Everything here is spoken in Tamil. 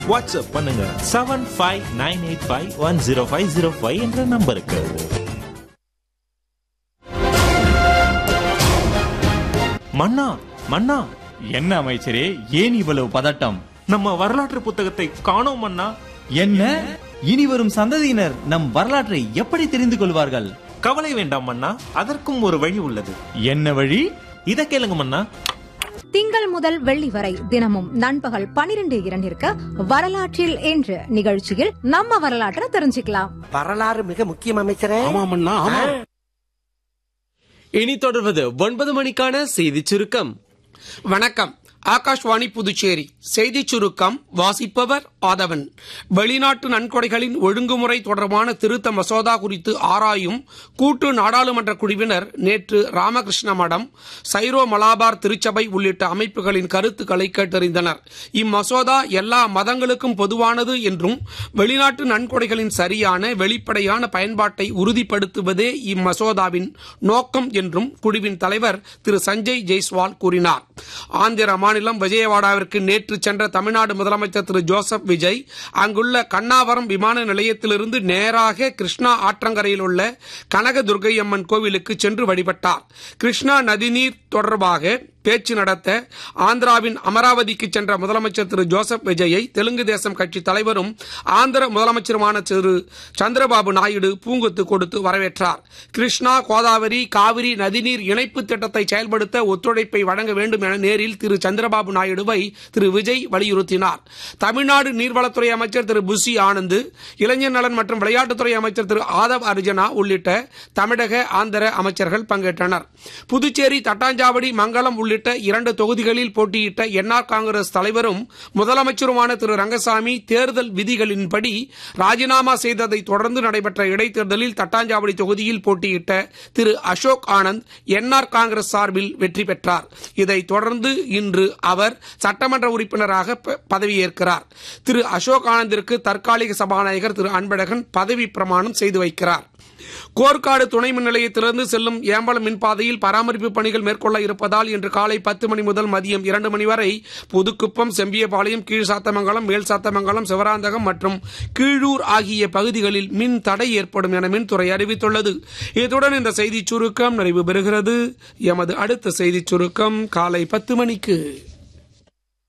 வாட்ஸ்அப் பண்ணுங்க seven five nine eight five one zero five zero five என்ற நம்பருக்கு மன்னா மன்னா என்ன அமைச்சரே ஏன் இவ்வளவு பதட்டம் நம்ம வரலாற்று புத்தகத்தை காணோம் மன்னா என்ன இனி வரும் சந்ததியினர் நம் வரலாற்றை எப்படி தெரிந்து கொள்வார்கள் கவலை வேண்டாம் மன்னா அதற்கும் ஒரு வழி உள்ளது என்ன வழி இத கேளுங்க மன்னா திங்கள் முதல் வெள்ளி வரை தினமும் நண்பகல் பனிரெண்டு இரண்டிற்கு வரலாற்றில் என்று நிகழ்ச்சியில் நம்ம வரலாற்றை தெரிஞ்சுக்கலாம் வரலாறு மிக முக்கியம் அமைச்சரே ஆமாமண்ணா ஆமா இனி தொடர்வது ஒன்பது மணிக்கான செய்திச் சுருக்கம் வணக்கம் ஆகாஷ்வாணி புதுச்சேரி செய்திச் சுருக்கம் வாசிப்பவர் ஆதவன் வெளிநாட்டு நன்கொடைகளின் ஒழுங்குமுறை தொடர்பான திருத்த மசோதா குறித்து ஆராயும் கூட்டு நாடாளுமன்ற குழுவினர் நேற்று ராமகிருஷ்ண மடம் சைரோ மலாபார் திருச்சபை உள்ளிட்ட அமைப்புகளின் கருத்துக்களை கேட்டறிந்தனர் இம்மசோதா எல்லா மதங்களுக்கும் பொதுவானது என்றும் வெளிநாட்டு நன்கொடைகளின் சரியான வெளிப்படையான பயன்பாட்டை உறுதிப்படுத்துவதே இம்மசோதாவின் நோக்கம் என்றும் குழுவின் தலைவர் திரு சஞ்சய் ஜெய்ஸ்வால் கூறினார் ஆந்திர மாநிலம் விஜயவாடாவிற்கு நேற்று சென்ற தமிழ்நாடு முதலமைச்சர் திரு ஜோசப் விஜய் அங்குள்ள கண்ணாவரம் விமான நிலையத்திலிருந்து நேராக கிருஷ்ணா ஆற்றங்கரையில் உள்ள கனக துர்க்கையம்மன் கோவிலுக்கு சென்று வழிபட்டார் கிருஷ்ணா நதிநீர் தொடர்பாக பேச்சு நடத்த ஆந்திராவின் அமராவதிக்கு சென்ற முதலமைச்சர் திரு ஜோசப் விஜயை தெலுங்கு தேசம் கட்சி தலைவரும் ஆந்திர முதலமைச்சருமான திரு சந்திரபாபு நாயுடு பூங்கொத்து கொடுத்து வரவேற்றார் கிருஷ்ணா கோதாவரி காவிரி நதிநீர் இணைப்பு திட்டத்தை செயல்படுத்த ஒத்துழைப்பை வழங்க வேண்டும் என நேரில் திரு சந்திரபாபு நாயுடுவை திரு விஜய் வலியுறுத்தினார் தமிழ்நாடு நீர்வளத்துறை அமைச்சர் திரு புசி ஆனந்த் இளைஞர் நலன் மற்றும் விளையாட்டுத்துறை அமைச்சர் திரு ஆதவ் அர்ஜுனா உள்ளிட்ட தமிழக ஆந்திர அமைச்சர்கள் பங்கேற்றனர் புதுச்சேரி தட்டாஞ்சாவடி மங்களம் உள்ளிட்ட இரண்டு தொகுதிகளில் போட்டியிட்ட என்ஆர் காங்கிரஸ் தலைவரும் முதலமைச்சருமான திரு ரங்கசாமி தேர்தல் விதிகளின்படி ராஜினாமா செய்ததை தொடர்ந்து நடைபெற்ற இடைத்தேர்தலில் தட்டாஞ்சாவடி தொகுதியில் போட்டியிட்ட திரு அசோக் ஆனந்த் என்ஆர் காங்கிரஸ் சார்பில் வெற்றி பெற்றார் இதைத் தொடர்ந்து இன்று அவர் சட்டமன்ற உறுப்பினராக ப- பதவியேற்கிறார் திரு அசோக் ஆனந்திற்கு தற்காலிக சபாநாயகர் திரு அன்பழகன் பதவி பிரமாணம் செய்து வைக்கிறார் கோர்க்காடு துணை மின் நிலையத்திலிருந்து செல்லும் ஏம்பலம் மின்பாதையில் பராமரிப்பு பணிகள் மேற்கொள்ள இருப்பதால் இன்று காலை பத்து மணி முதல் மதியம் இரண்டு மணி வரை புதுக்குப்பம் செம்பியபாளையம் கீழ் சாத்தமங்கலம் மேல் சாத்தமங்கலம் சிவராந்தகம் மற்றும் கீழூர் ஆகிய பகுதிகளில் மின் தடை ஏற்படும் என மின்துறை அறிவித்துள்ளது இத்துடன் இந்த செய்திச் சுருக்கம் நிறைவு பெறுகிறது எமது அடுத்த செய்திச் சுருக்கம் காலை பத்து மணிக்கு